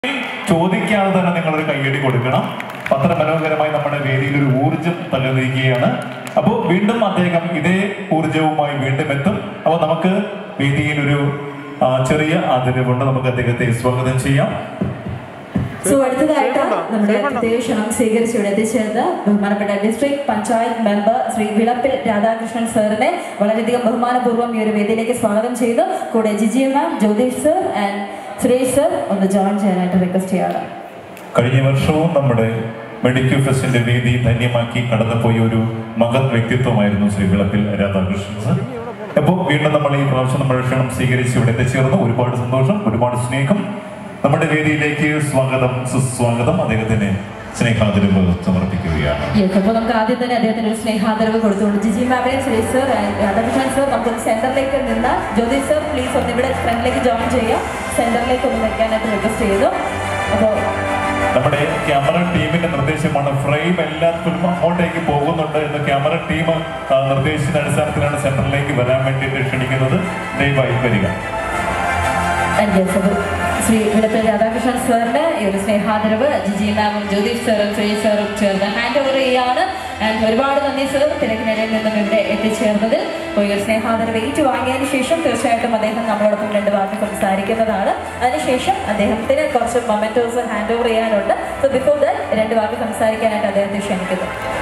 ചോദിക്കാതെ തന്നെ നിങ്ങളൊരു കയ്യടി കൊടുക്കണം അത്ര മനോഹരമായി നമ്മുടെ വേദിയിൽ ഒരു ഊർജം പകർന്നിരിക്കുകയാണ് അപ്പോൾ വീണ്ടും അദ്ദേഹം ഇതേ ഊർജവുമായി വീണ്ടും എത്തും അപ്പോൾ നമുക്ക് വേദിയിൽ ഒരു ആ, ചെറിയ ആദരവുണ്ട് നമുക്ക് അദ്ദേഹത്തെ സ്വാഗതം ചെയ്യാം സോ അടുത്തതായിട്ട് നമ്മുടെ പ്രത്യേക ക്ഷണം സ്വീകരിച്ച് ഇവിടെ എത്തിച്ചേർന്ന ബഹുമാനപ്പെട്ട ഡിസ്ട്രിക്ട് പഞ്ചായത്ത് മെമ്പർ ശ്രീ വിളപ്പിൽ രാധാകൃഷ്ണൻ സാറിനെ വളരെയധികം ബഹുമാനപൂർവ്വം ഈ ഒരു വേദിയിലേക്ക് സ്വാഗതം ചെയ്തു കൂടെ Jiji ma'am Jyothish sir and Suresh sir ഒന്ന് ജോയിൻ ചെയ്യാനായിട്ട് റിക്വസ്റ്റ് ചെയ്യാണ് കഴിഞ്ഞ വർഷവും നമ്മുടെ മെഡിക്കൽ ഫെസ്റ്റിന്റെ വേദി ധന്യമാക്കി കടന്നുപോയ ഒരു മഹത് വ്യക്തിത്വമായിരുന്നു ശ്രീ വിളപ്പിൽ രാധാകൃഷ്ണൻ സർ അപ്പോൾ വീണ്ടും നമ്മൾ ഈ പ്രാവശ്യം നമ്മുടെ ക്ഷണം സ്വീകരിച്ച് ഇവിടെ എത്തിച്ചേർന്നു ഒരുപാട് സന്തോഷം ഒരുപാട് സ്നേഹം നമ്മുടെ വേദിയിലേക്ക് സ്വാഗതം സുസ്വാഗതം അദ്ദേഹത്തിന് സ്നേഹാദരവ് സമർപ്പിക്കുകയാണ് യെസ് അപ്പോൾ നമുക്ക് ആദ്യം തന്നെ അദ്ദേഹത്തിന് ഒരു സ്നേഹാദരവ് കൊടുത്തുകൊണ്ട് ജിജി മാമിനെ Suresh sir and Radhakrishnan sir നമുക്ക് സെന്ററിലേക്ക് നിന്ന് ജ്യോതിഷ് സർ പ്ലീസ് ഒന്ന് ഇവിടെ ഫ്രണ്ടിലേക്ക് ജോയിൻ ചെയ്യാം സെന്ററിലേക്ക് ഒന്ന് വെക്കാനായിട്ട് റിക്വസ്റ്റ് ചെയ്തു അപ്പോൾ നമ്മുടെ ക്യാമറ ടീമിന്റെ നിർദ്ദേശമാണ് ഫ്രെയിം എല്ലാത്തിലും അങ്ങോട്ടേക്ക് പോകുന്നുണ്ട് എന്ന് ക്യാമറ ടീം ആ, നിർദ്ദേശിച്ച അടിസ്ഥാനത്തിലാണ് സെന്ററിലേക്ക് വരാൻ വേണ്ടിയിട്ട് ക്ഷണിക്കുന്നത് ദയവായി വരിക And yes, അപ്പോൾ ശ്രീ വിളപ്പിൽ രാധാകൃഷ്ണൻ സാറിന് ഈ ഒരു സ്നേഹാദരവ് ജിജി മാമും ജ്യോതിഷ് സാറും ശ്രീ സാറും ചേർന്ന് ഹാൻഡ് ഓവർ ചെയ്യുകയാണ് ആൻഡ് ഒരുപാട് നന്ദി സാർ തിരക്കിനിടയിൽ നിന്നും ഇവിടെ എത്തിച്ചേർന്നതിൽ അപ്പോൾ ഈ ഒരു സ്നേഹാദരവ് ഏറ്റുവാങ്ങിയതിനു ശേഷം തീർച്ചയായിട്ടും അദ്ദേഹം നമ്മളോടൊപ്പം രണ്ട് വാക്ക് സംസാരിക്കുന്നതാണ് അതിനുശേഷം അദ്ദേഹത്തിന് കുറച്ച് മൊമെന്റോസ് ഹാൻഡ് ഓവർ ചെയ്യാനുണ്ട് സോ ബിഫോർ ദാറ്റ് രണ്ട് വാക്ക് സംസാരിക്കാനായിട്ട് അദ്ദേഹത്തെ ക്ഷണിക്കുന്നു